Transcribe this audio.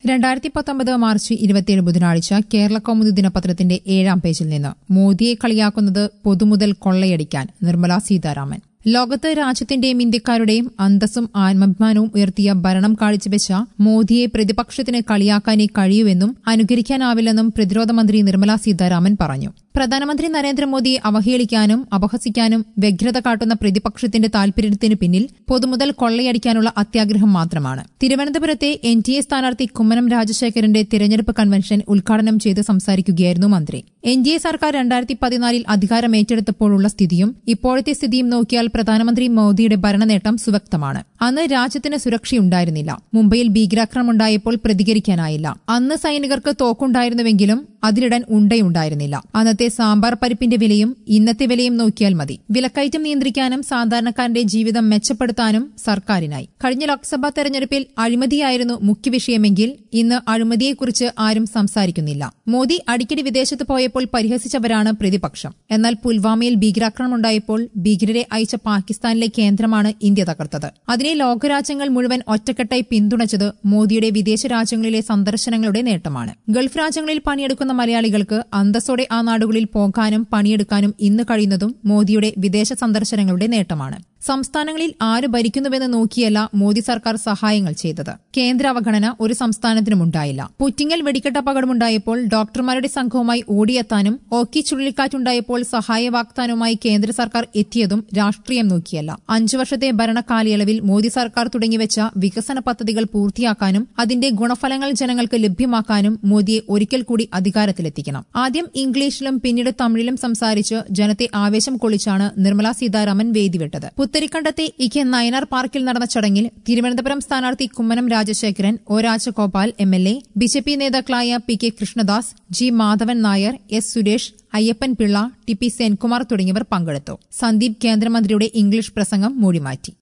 രണ്ടായിരത്തി പത്തൊമ്പത് മാർച്ച് ഇരുപത്തിയേഴ് ബുധനാഴ്ച കേരള കൗമുദി ദിനപത്രത്തിന്റെ ഏഴാം പേജിൽ നിന്ന് മോദിയെ കളിയാക്കുന്നത് പൊതുമുതൽ കൊള്ളയടിക്കാൻ നിർമ്മല സീതാരാമൻ ലോകത്ത് രാജ്യത്തിന്റെയും ഇന്ത്യക്കാരുടെയും അന്തസ്സും ആത്മാഭിമാനവും ഉയർത്തിയ ഭരണം കാഴ്ചവെച്ച മോദിയെ പ്രതിപക്ഷത്തിന് കളിയാക്കാനേ കഴിയൂവെന്നും അനുകരിക്കാനാവില്ലെന്നും പ്രതിരോധ മന്ത്രി നിർമ്മല സീതാരാമൻ പറഞ്ഞു പ്രധാനമന്ത്രി നരേന്ദ്രമോദിയെ അവഹേളിക്കാനും അപഹസിക്കാനും വ്യഗ്രത കാട്ടുന്ന പ്രതിപക്ഷത്തിന്റെ താൽപര്യത്തിന് പിന്നിൽ പൊതുമുതൽ കൊള്ളയടിക്കാനുള്ള അത്യാഗ്രഹം മാത്രമാണ് തിരുവനന്തപുരത്തെ എൻ ടി എ സ്ഥാനാർത്ഥി കുമ്മനം രാജശേഖരന്റെ തിരഞ്ഞെടുപ്പ് കൺവെൻഷൻ ഉദ്ഘാടനം ചെയ്ത് സംസാരിക്കുകയായിരുന്നു മന്ത്രി എൻ ഡി എ സർക്കാർ രണ്ടായിരത്തി പതിനാലിൽ അധികാരം ഏറ്റെടുത്തപ്പോഴുള്ള സ്ഥിതിയും ഇപ്പോഴത്തെ സ്ഥിതിയും നോക്കിയാൽ പ്രധാനമന്ത്രി മോദിയുടെ ഭരണനേട്ടം സുവ്യക്തമാണ് അന്ന് രാജ്യത്തിന് സുരക്ഷയുണ്ടായിരുന്നില്ല മുംബൈയിൽ ഭീകരാക്രമണം ഉണ്ടായപ്പോൾ പ്രതികരിക്കാനായില്ല അന്ന് സൈനികർക്ക് തോക്കുണ്ടായിരുന്നുവെങ്കിലും അതിലിടാൻ ഉണ്ടയുണ്ടായിരുന്നില്ല അന്നത്തെ സാമ്പാർ പരിപ്പിന്റെ വിലയും ഇന്നത്തെ വിലയും നോക്കിയാൽ മതി വിലക്കയറ്റം നിയന്ത്രിക്കാനും സാധാരണക്കാരന്റെ ജീവിതം മെച്ചപ്പെടുത്താനും സർക്കാരിനായി കഴിഞ്ഞ ലോക്സഭാ തെരഞ്ഞെടുപ്പിൽ അഴിമതിയായിരുന്നു മുഖ്യ വിഷയമെങ്കിൽ ഇന്ന് അഴിമതിയെക്കുറിച്ച് ആരും സംസാരിക്കുന്നില്ല മോദി അടിക്കടി വിദേശത്ത് പോയപ്പോൾ പരിഹസിച്ചവരാണ് പ്രതിപക്ഷം എന്നാൽ പുൽവാമയിൽ ഭീകരാക്രമണം ഉണ്ടായപ്പോൾ ഭീകരരെ അയച്ച പാകിസ്ഥാനിലെ കേന്ദ്രമാണ് ഇന്ത്യ തകർത്തത് അതിനെ ലോകരാജ്യങ്ങൾ മുഴുവൻ ഒറ്റക്കെട്ടായി പിന്തുണച്ചത് മോദിയുടെ വിദേശ രാജ്യങ്ങളിലെ സന്ദർശനങ്ങളുടെ നേട്ടമാണ് ഗൾഫ് രാജ്യങ്ങളിൽ പണിയെടുക്കുന്ന മലയാളികൾക്ക് അന്തസ്സോടെ ആ നാടുകളിൽ പോകാനും പണിയെടുക്കാനും ഇന്ന് കഴിയുന്നതും മോദിയുടെ വിദേശ സന്ദർശനങ്ങളുടെ നേട്ടമാണ് സംസ്ഥാനങ്ങളിൽ ആര് ഭരിക്കുന്നുവെന്ന് നോക്കിയല്ല മോദി സർക്കാർ സഹായങ്ങൾ ചെയ്തത് കേന്ദ്ര അവഗണന ഒരു സംസ്ഥാനത്തിനും ഉണ്ടായില്ല പുറ്റിങ്ങൽ വെടിക്കെട്ട് അപകടമുണ്ടായപ്പോൾ ഡോക്ടർമാരുടെ സംഘവുമായി ഓടിയെത്താനും ഓക്കി ചുഴലിക്കാറ്റുണ്ടായപ്പോൾ സഹായ വാഗ്ദാനവുമായി കേന്ദ്ര സർക്കാർ എത്തിയതും രാഷ്ട്രീയം നോക്കിയല്ല അഞ്ചു വർഷത്തെ ഭരണകാലയളവിൽ മോദി സർക്കാർ തുടങ്ങിവെച്ച വികസന പദ്ധതികൾ പൂർത്തിയാക്കാനും അതിന്റെ ഗുണഫലങ്ങൾ ജനങ്ങൾക്ക് ലഭ്യമാക്കാനും മോദിയെ ഒരിക്കൽ കൂടി അധികാരത്തിലെത്തിക്കണം ആദ്യം ഇംഗ്ലീഷിലും പിന്നീട് തമിഴിലും സംസാരിച്ച് ജനത്തെ ആവേശം കൊള്ളിച്ചാണ് നിർമ്മല സീതാരാമൻ വേദിവിട്ടത് പുത്തരിക്കണ്ടത്തെ ഇക്കെ നയനാർ പാർക്കിൽ നടന്ന ചടങ്ങിൽ തിരുവനന്തപുരം സ്ഥാനാർത്ഥി Kummanam Rajasekharan O Rajagopal M L A BJP നേതാക്കളായ P K Krishnadas G Madhavan Nair S Suresh Ayyappan Pillai T P Senkumar തുടങ്ങിയവർ പങ്കെടുത്തു സന്ദീപ് കേന്ദ്രമന്ത്രിയുടെ ഇംഗ്ലീഷ് പ്രസംഗം മൂടിമാറ്റി